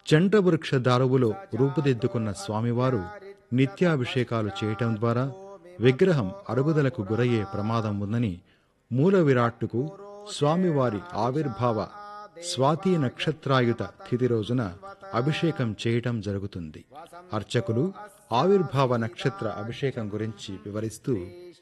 చండ్రవృక్ష దారువులో రూపుదిద్దుకున్న స్వామివారు నిత్యాభిషేకాలు చేయటం ద్వారా విగ్రహం అరుగుదలకు గురయ్యే ప్రమాదం ఉందని మూల విరాట్టుకు స్వామివారి ఆవిర్భావ స్వాతి నక్షత్రాయుత తిథి రోజున అభిషేకం చేయటం జరుగుతుంది అర్చకులు ఆవిర్భావ నక్షత్ర అభిషేకం గురించి వివరిస్తూ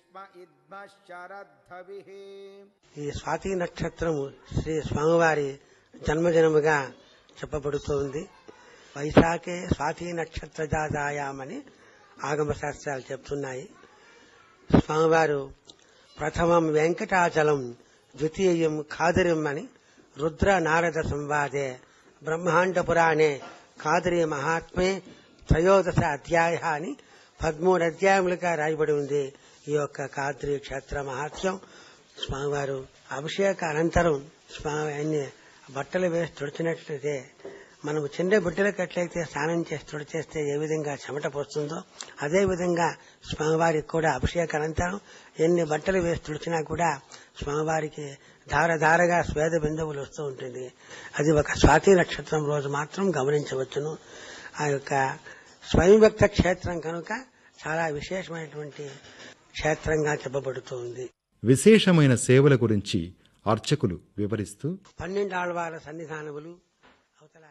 ఈ స్వాతి నక్షత్రము శ్రీ స్వామివారి జన్మదినముగా చెప్పబడుతోంది వైశాఖే స్వాతి నక్షత్ర జాతాయామని ఆగమ శాస్త్రాలు చెప్తున్నాయి స్వామివారు ప్రథమం వెంకటాచలం ద్వితీయం ఖాదరిం అని రుద్ర నారద సంవాదే బ్రహ్మాండ పురాణే ఖాదరి మహాత్మే త్రయోదశ అధ్యాయ అని పదమూడు అధ్యాయములుగా రాయబడి ఉంది ఈ యొక్క కాద్రి క్షేత్ర మహాత్మ్యం స్వామివారు అభిషేక అనంతరం స్వామి అన్ని బట్టలు వేసి తుడిచినట్లయితే మనం చిన్న బిడ్డలకు ఎట్లయితే స్నానం చేసి తుడిచేస్తే ఏ విధంగా చెమట పోస్తుందో అదే విధంగా స్వామివారికి కూడా అభిషేక అనంతరం ఎన్ని బట్టలు వేసి తుడిచినా కూడా స్వామివారికి ధార ధారగా స్వేద బిందువులు వస్తూ ఉంటుంది అది ఒక స్వాతి నక్షత్రం రోజు మాత్రం గమనించవచ్చును ఆ యొక్క స్వయంభక్త క్షేత్రం కనుక చాలా విశేషమైనటువంటి క్షేత్రంగా చెప్పబడుతుంది విశేషమైన సేవల గురించి అర్చకులు వివరిస్తూ పన్నెండు ఆళ్వార సన్నిధానములు అవతల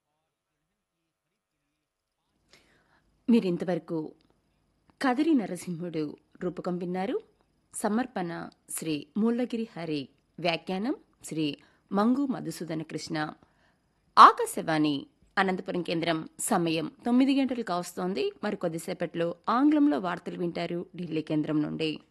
మీరింతవరకు కదిరి నరసింహుడు రూపకం విన్నారు సమర్పణ శ్రీ మూలగిరి హరి వ్యాఖ్యానం శ్రీ మంగు మధుసూదన కృష్ణ ఆకాశవాణి అనంతపురం కేంద్రం సమయం తొమ్మిది గంటలు కావస్తోంది మరి కొద్దిసేపట్లో ఆంగ్లంలో వార్తలు వింటారు ఢిల్లీ కేంద్రం నుండి